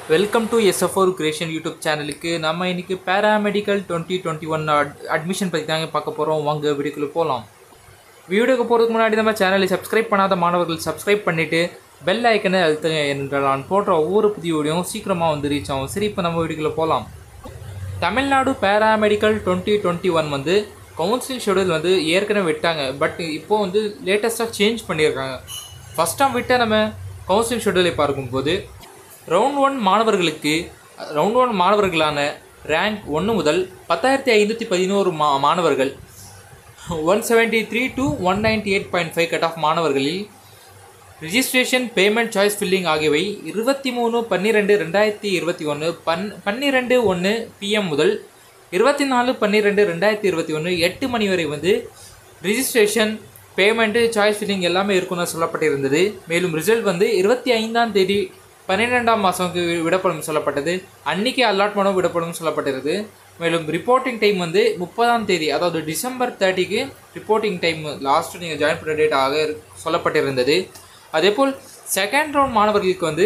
welcome to எஸ்எஃப்ஓர் creation YouTube சேனலுக்கு நம்ம இன்னைக்கு paramedical twenty twenty one admission பற்றி தாங்க பார்க்க போகிறோம் வாங்க வீடியோக்குள்ளே போகலாம் வீடியோக்கு போகிறதுக்கு முன்னாடி நம்ம சேனலை சப்ஸ்கிரைப் பண்ணாத மாணவர்கள் சப்ஸ்கிரைப் பண்ணிவிட்டு பெல் ஐக்கனை அழுத்துங்க என்றால் நான் போடுற ஒவ்வொரு புதிய வீடியோவும் சீக்கிரமாக வந்து ரீச் ஆகும் சரி இப்போ நம்ம வீடியோக்குள்ளே போகலாம் Tamil Nadu paramedical twenty twenty one வந்து கவுன்சிலிங் ஷெடியூல் வந்து ஏற்கனவே விட்டாங்க பட் இப்போது வந்து லேட்டஸ்ட்டாக சேஞ்ச் பண்ணியிருக்காங்க ஃபஸ்ட் டைம் விட்ட நம்ம கவுன்சிலிங் ஷெடியூலை பார்க்கும்போது ரவுண்ட் ஒன் மாணவர்களுக்கு ரவுண்ட் ஒன் மாணவர்களான ரேங்க் ஒன்று முதல் பத்தாயிரத்தி ஐநூற்றி பதினோரு மா மாணவர்கள் one seventy three to one ninety eight point five cut off மாணவர்களில் ரிஜிஸ்ட்ரேஷன் பேமெண்ட் சாய்ஸ் ஃபில்லிங் ஆகியவை இருபத்தி மூணு பன்னிரெண்டு ரெண்டாயிரத்தி இருபத்தி ஒன்று பன் பன்னிரெண்டு ஒன்று பிஎம் முதல் இருபத்தி நாலு பன்னிரெண்டு ரெண்டாயிரத்தி இருபத்தி ஒன்று எட்டு மணி வரை வந்து ரிஜிஸ்ட்ரேஷன் பேமெண்ட்டு சாய்ஸ் ஃபில்லிங் எல்லாமே இருக்குன்னு சொல்லப்பட்டிருந்தது மேலும் ரிசல்ட் வந்து இருபத்தி ஐந்தாம் தேதி பன்னிரெண்டாம் மாதம்க்கு விடப்படும் சொல்லப்பட்டது அன்னைக்கு அலாட்மெண்ட்டும் விடப்படும் சொல்லப்பட்டிருது மேலும் ரிப்போர்ட்டிங் டைம் வந்து முப்பதாம் தேதி அதாவது டிசம்பர் தேர்ட்டிக்கு ரிப்போர்ட்டிங் டைம் லாஸ்ட்டு நீங்கள் ஜாயின் பண்ண டேட் ஆக சொல்லப்பட்டிருந்தது அதேபோல் செகண்ட் ரவுண்ட் மாணவர்களுக்கு வந்து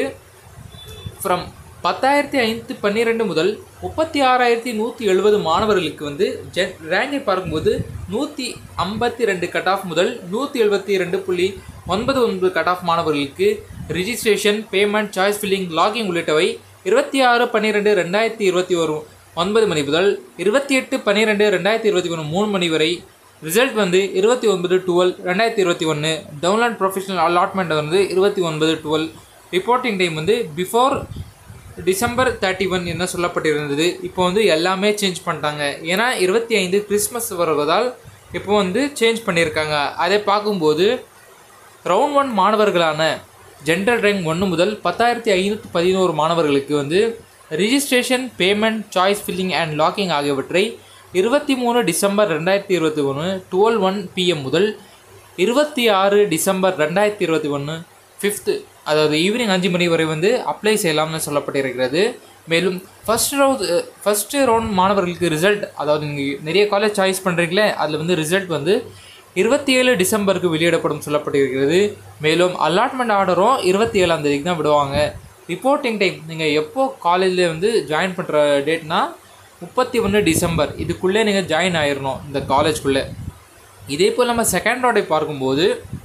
ஃப்ரம் பத்தாயிரத்தி ஐநூற்றி பன்னிரெண்டு முதல் முப்பத்தி ஆறாயிரத்தி நூற்றி எழுபது மாணவர்களுக்கு வந்து ஜென் ரேங்கை பார்க்கும்போது நூற்றி ஐம்பத்தி ரெண்டு கட் ஆஃப் முதல் நூற்றி எழுபத்தி ரெண்டு புள்ளி ஒன்பது ஒன்பது கட் ஆஃப் மாணவர்களுக்கு registration payment choice filling locking உள்ளிட்டவை இருபத்தி ஆறு பன்னிரெண்டு ரெண்டாயிரத்தி இருபத்தி ஒரு ஒன்பது மணி முதல் இருபத்தி எட்டு பன்னிரெண்டு ரெண்டாயிரத்தி இருபத்தி ஒன்று மூணு மணி வரை ரிசல்ட் வந்து இருபத்தி ஒன்பது டுவெல் ரெண்டாயிரத்தி இருபத்தி ஒன்று டவுன்லைன் ப்ரொஃபஷனல் அலாட்மெண்ட் வந்து இருபத்தி ஒன்பது டுவெல் ரிப்போர்ட்டிங் டைம் வந்து பிஃபோர் டிசம்பர் தேர்ட்டி ஒன் என்ன சொல்லப்பட்டிருந்தது இப்போ வந்து எல்லாமே சேஞ்ச் பண்ணிட்டாங்க ஏன்னா இருபத்தி ஐந்து கிறிஸ்மஸ் வருவதால் இப்போ வந்து சேஞ்ச் பண்ணியிருக்காங்க அதை பார்க்கும்போது ரவுண்ட் ஒன் மாணவர்களான ஜென்ரல் ரேங்க் ஒன்று முதல் பத்தாயிரத்தி ஐநூற்றி பதினோரு மாணவர்களுக்கு வந்து registration payment choice filling and locking ஆகியவற்றை இருபத்தி மூணு டிசம்பர் ரெண்டாயிரத்தி இருபத்தி ஒன்று டுவெல் ஒன் பிஎம் முதல் இருபத்தி ஆறு டிசம்பர் ரெண்டாயிரத்தி இருபத்தி ஒன்று ஃபிஃப்த்து அதாவது ஈவினிங் அஞ்சு மணி வரை வந்து அப்ளை செய்யலாம்னு சொல்லப்பட்டிருக்கிறது மேலும் ஃபஸ்ட் ரவுண்ட் ஃபஸ்ட்டு ரவுண்ட் மாணவர்களுக்கு ரிசல்ட் அதாவது நீங்கள் நிறைய காலேஜ் சாய்ஸ் பண்ணுறீங்களே அதில் வந்து ரிசல்ட் வந்து இருபத்தி ஏழு டிசம்பருக்கு வெளியிடப்படும் சொல்லப்பட்டிருக்கிறது மேலும் அலாட்மெண்ட் ஆர்டரும் இருபத்தி ஏழாம் தேதிக்கு தான் விடுவாங்க ரிப்போர்ட்டிங் டைம் நீங்கள் எப்போ காலேஜில் வந்து ஜாயின் பண்ணுற டேட்னா முப்பத்தி ஒன்று டிசம்பர் இதுக்குள்ளே நீங்கள் ஜாயின் ஆயிடணும் இந்த காலேஜ்குள்ளே இதே போல் நம்ம செகண்ட் ரவுண்டை பார்க்கும்போது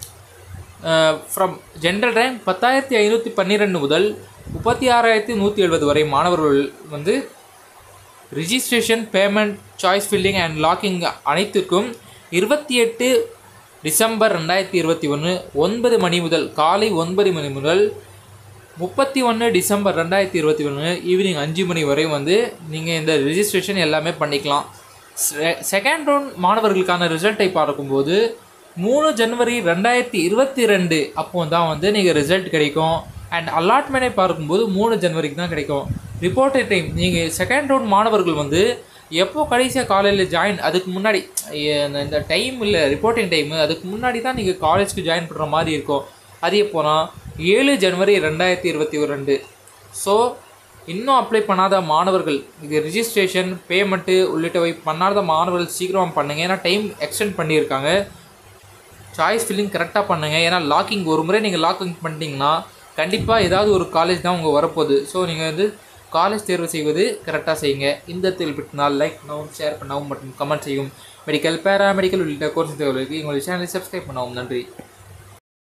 ஃப்ரம் ஜென்ரல் ரேங்க் பத்தாயிரத்தி ஐநூற்றி பன்னிரெண்டு முதல் முப்பத்தி ஆறாயிரத்தி நூற்றி எழுபது வரை மாணவர்கள் வந்து registration payment choice filling and locking அனைத்திற்கும் இருபத்தி எட்டு டிசம்பர் ரெண்டாயிரத்தி இருபத்தி ஒன்று ஒன்பது மணி முதல் காலை ஒன்பது மணி முதல் முப்பத்தி ஒன்று டிசம்பர் ரெண்டாயிரத்தி இருபத்தி ஒன்று ஈவினிங் அஞ்சு மணி வரை வந்து நீங்கள் இந்த ரிஜிஸ்ட்ரேஷன் எல்லாமே பண்ணிக்கலாம் செகண்ட் ரவுண்ட் மாணவர்களுக்கான ரிசல்ட்டை பார்க்கும்போது மூணு ஜனவரி ரெண்டாயிரத்தி இருபத்தி ரெண்டு அப்போ தான் வந்து நீங்கள் ரிசல்ட் கிடைக்கும் அண்ட் அலாட்மெண்ட்டை பார்க்கும்போது மூணு ஜனவரிக்கு தான் கிடைக்கும் ரிப்போர்ட்டட் டைம் நீங்கள் செகண்ட் ரவுண்ட் மாணவர்கள் வந்து எப்போ கடைசியாக காலையில் ஜாயின் அதுக்கு முன்னாடி இந்த டைம் இல்லை ரிப்போர்ட்டிங் டைமு அதுக்கு முன்னாடி தான் நீங்கள் காலேஜ்க்கு ஜாயின் பண்ணுற மாதிரி இருக்கும் அது எப்போனா ஏழு ஜனவரி ரெண்டாயிரத்தி இருபத்தி ரெண்டு ஸோ இன்னும் அப்ளை பண்ணாத மாணவர்கள் இது ரிஜிஸ்ட்ரேஷன் பேமெண்ட்டு உள்ளிட்டவை பண்ணாத மாணவர்கள் சீக்கிரமாக பண்ணுங்கள் ஏன்னா டைம் எக்ஸ்டெண்ட் பண்ணியிருக்காங்க சாய்ஸ் ஃபில்லிங் கரெக்டாக பண்ணுங்கள் ஏன்னா லாக்கிங் ஒரு முறை நீங்கள் லாக்கிங் பண்ணிட்டீங்கன்னா கண்டிப்பாக ஏதாவது ஒரு காலேஜ் தான் உங்கள் வரப்போகுது ஸோ நீங்கள் வந்து காலேஜ் தேர்வு செய்வது கரெக்டாக செய்யுங்க இந்த தேர்வு லைக் பண்ணவும் ஷேர் பண்ணவும் மற்றும் கமெண்ட் செய்யும் மெடிக்கல் பேராமெடிக்கல் உள்ளிட்ட கோர்ஸ் தேர்வுகளுக்கு எங்களுடைய சேனலை சப்ஸ்கிரைப் பண்ணவும் நன்றி